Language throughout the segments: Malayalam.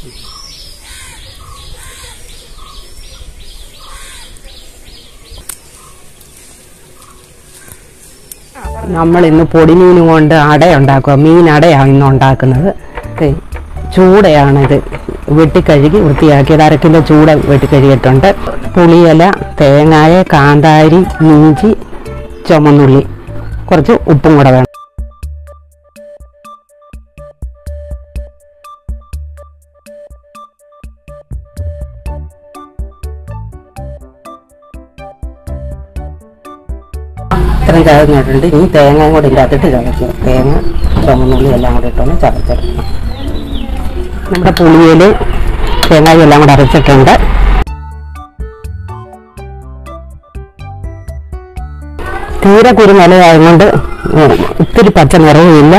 നമ്മൾ ഇന്ന് പൊടിമീൻ കൊണ്ട് അട ഉണ്ടാക്കുക മീൻ അടയാണ് ഇന്ന് ഉണ്ടാക്കുന്നത് ദേ, ചൂടയാണിത് വെട്ടിക്കഴുകി വൃത്തിയാക്കിയത് അര കിലോ ചൂട വെട്ടിക്കഴുകിയിട്ടുണ്ട് പുളിയില തേങ്ങായ കാന്താരി ഇഞ്ചി ചുമന്നുള്ളി കുറച്ച് ഉപ്പും കൂടെ വേണം ഇത്രയും ചതഞ്ഞിട്ടുണ്ട് ഇനി തേങ്ങയും കൂടി ഇതിനകത്തിട്ട് ചതയ്ക്കുക തേങ്ങ ചുമന്നുള്ളി എല്ലാം കൂടി ഇട്ടൊന്ന് ചതച്ചെടുക്കണം നമ്മുടെ പുളിയിൽ തേങ്ങയും എല്ലാം കൂടെ അരച്ചിട്ടുണ്ട് തീരെ കുരുനിലയായതുകൊണ്ട് ഒത്തിരി പച്ച നിറവുമില്ല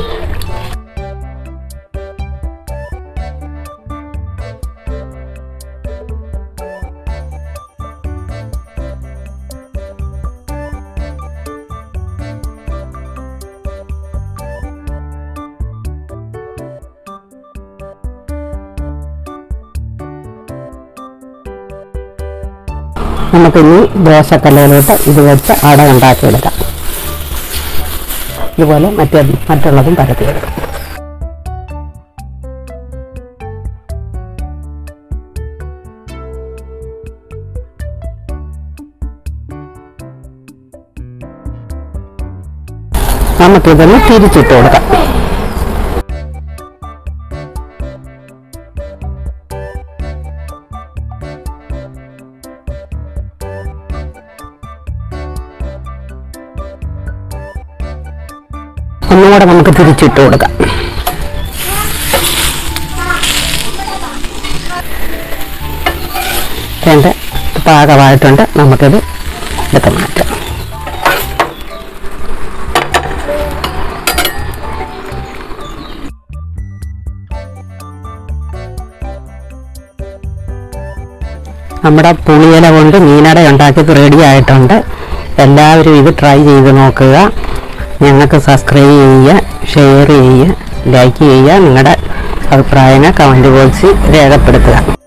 നമുക്കിനി ദോശക്കല്ലയിലോട്ട് ഇത് വെച്ച് അട ഉണ്ടാക്കിയെടുക്കാം ഇതുപോലെ മറ്റേ മറ്റുള്ളതും പരത്തിയെടുക്കാം നമുക്കിതൊന്ന് തിരിച്ചിട്ട് കൊടുക്കാം ഒന്നുകൂടെ നമുക്ക് തിരിച്ചിട്ട് കൊടുക്കാം രണ്ട് പാകമായിട്ടുണ്ട് നമുക്കിത് എടുത്ത് മാറ്റാം നമ്മുടെ പുളിയില കൊണ്ട് മീനട ഉണ്ടാക്കിയത് റെഡി ആയിട്ടുണ്ട് എല്ലാവരും ഇത് ട്രൈ ചെയ്ത് നോക്കുക ഞങ്ങൾക്ക് സബ്സ്ക്രൈബ് ചെയ്യുക ഷെയർ ചെയ്യുക ലൈക്ക് ചെയ്യുക നിങ്ങളുടെ അഭിപ്രായങ്ങൾ കമൻറ്റ് ബോക്സിൽ രേഖപ്പെടുത്തുക